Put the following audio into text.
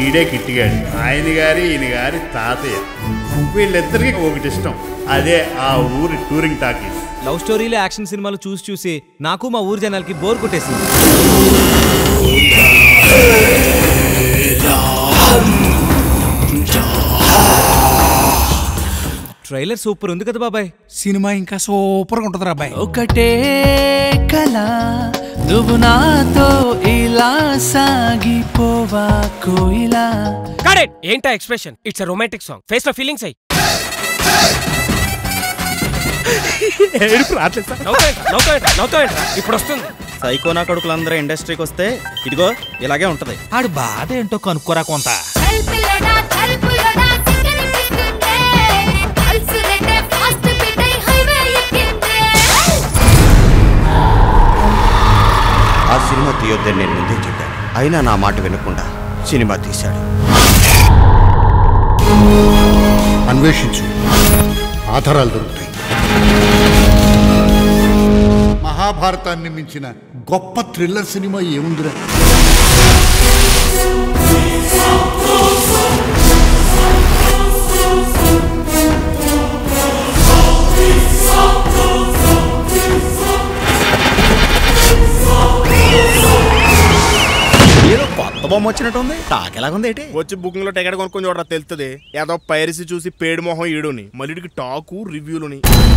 ఈడే కిట్టిగాడు ఆయన గారి ఈయన గారి తాతయ్య వీళ్ళిద్దరికి ఒకటి ఇష్టం అదే ఆ ఊరి టూరింగ్ టాకీస్ లవ్ స్టోరీలు యాక్షన్ సినిమాలు చూసి చూసి నాకు మా ఊరి జనాలకి బోర్ కొట్టేసింది ట్రైలర్ సూపర్ ఉంది కదా బాబాయ్ సినిమా ఇంకా సూపర్గా ఉంటుంది రా అబ్బాయి ఒకటే కల నువ్వు నాతో ఇలా సాగిపోవా కోయిలా కరెక్ట్ ఏంటా expression it's romantic song face లో ఫీలింగ్స్ అయ్యి ఇప్పుడు వస్తుంది సైకోనా కొడుకులందరూ ఇండస్ట్రీకి వస్తే ఇదిగో ఇలాగే ఉంటది ఆడు బాధ ఏంటో కనుక్కోరా కొంత చల్ పిల్లడా చల్ పుల్లడా సిగ్గని పిస్తుందే పల్స్ రెండే ఫాస్ట్ బీట్ అయి హైవే ఎక్కిందే ఆ సినిమా తీయొద్దని నేను ముందే చెప్పాను అయినా నా మాట వినకుండా సినిమా తీశాడు అన్వేషించు ఆధారాలు దొరుకుతాయి మహాభారతాన్ని మించిన గొప్ప థ్రిల్లర్ సినిమా ఏముందిరా ఏదో కొత్త బొమ్మ వచ్చినట్టు ఉంది టాక్ ఎలాగుంది ఏంటి వచ్చి బుకింగ్ లో టికెట్ కొనుక్కొని చూడరా తెలుస్తుంది ఏదో పైరసీ చూసి పేడు మొహం ఈడుని మళ్ళీడికి టాకు రివ్యూలుని